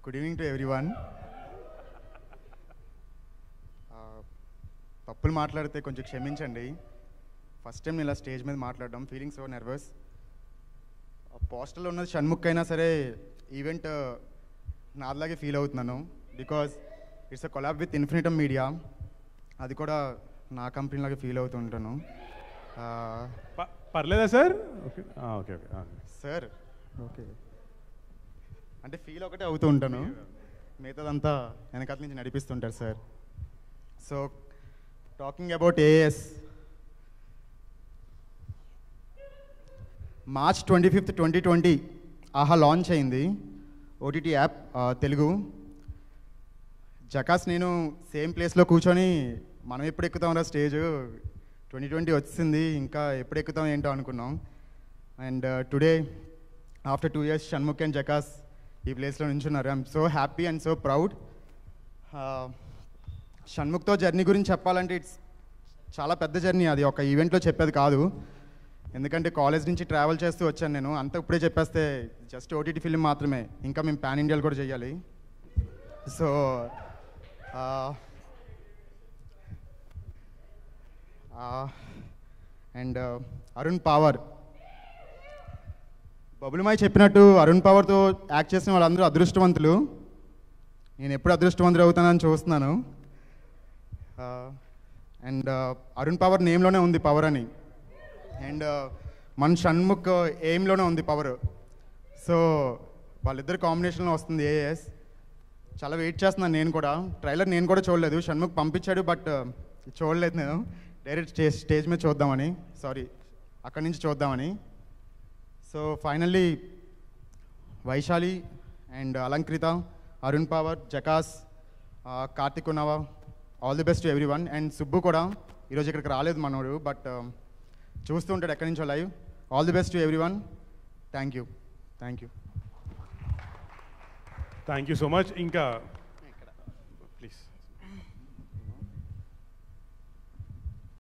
Good evening to everyone తప్పులు మాట్లాడితే కొంచెం క్షమించండి ఫస్ట్ టైం ఇలా స్టేజ్ మీద మాట్లాడడం ఫీలింగ్ సో నర్వస్ పోస్టర్లో ఉన్నది షణ్ముఖ్ అయినా సరే ఈవెంట్ నాలాగే ఫీల్ అవుతున్నాను because it's a collab with Infinitum media అది కూడా నా కంపెనీ లాగా ఫీల్ అవుతుంటాను ప- పర్లేదా సార్ ఓకే ఆ, ఓకే ఓకే ఆ. సార్ ఓకే అంటే ఫీల్ ఒకటే అవుతూ ఉంటాను మిగతాదంతా వెనకాల నుంచి నడిపిస్తుంటారు sir so talking about as March twenty fifth twenty twenty Aha launch అయింది ఓటీటీ యాప్ ఆ, తెలుగు జకాస్ నేను సేమ్ ప్లేస్లో కూర్చొని మనం ఎప్పుడు ఎక్కుతాం స్టేజ్ ట్వంటీ ట్వంటీ వచ్చింది ఇంకా ఎప్పుడు ఎక్కుతాం ఏంటో అనుకున్నాం and today after two years Shanmukh and Jakas ఈ ప్లేస్లో నించున్నారు I'm so happy and so proud షణ్ముఖ్తో జర్నీ గురించి చెప్పాలంటే ఇట్స్ చాలా పెద్ద జర్నీ అది ఒక ఈవెంట్లో చెప్పేది కాదు ఎందుకంటే కాలేజ్ నుంచి ట్రావెల్ చేస్తూ వచ్చాను నేను అంతా ఇప్పుడే చెప్పేస్తే జస్ట్ ఓటీటీ ఫిల్మ్ మాత్రమే ఇంకా మేము పాన్ ఇండియాలో కూడా చేయాలి సో అండ్ అరుణ్ పవర్ బబులుమాయి చెప్పినట్టు అరుణ్ పవర్తో యాక్ట్ చేసిన వాళ్ళందరూ అదృష్టవంతులు నేను ఎప్పుడు అదృష్టవంతుడు అవుతానని చూస్తున్నాను అండ్ అరుణ్ పవర్ నేమ్లోనే ఉంది పవర్ అని అండ్ మన షణ్ముఖ్ ఎయిమ్లోనే ఉంది పవర్ సో వాళ్ళిద్దరు కాంబినేషన్లో వస్తుంది ఏఎస్ చాలా వెయిట్ చేస్తున్నాను నేను కూడా ట్రైలర్ నేను కూడా చూడలేదు షణ్ముఖ్ పంపించాడు బట్ చూడలేదు నేను డైరెక్ట్ స్టేజ్ స్టేజ్ మీద చూద్దామని సారీ అక్కడి నుంచి చూద్దామని so finally Vaishali and Alankrita Arun Power Jakas ఆ, కార్తిక్ ఉన్నవా all the best every one and Subbu కూడా ఈరోజు ఇక్కడికి రాలేదు మనోడు బట్ చూస్తూ ఉంటాడు ఎక్కడి నుంచో live all the best every one thank you thank you thank you so much ఇంకా ప్లీజ్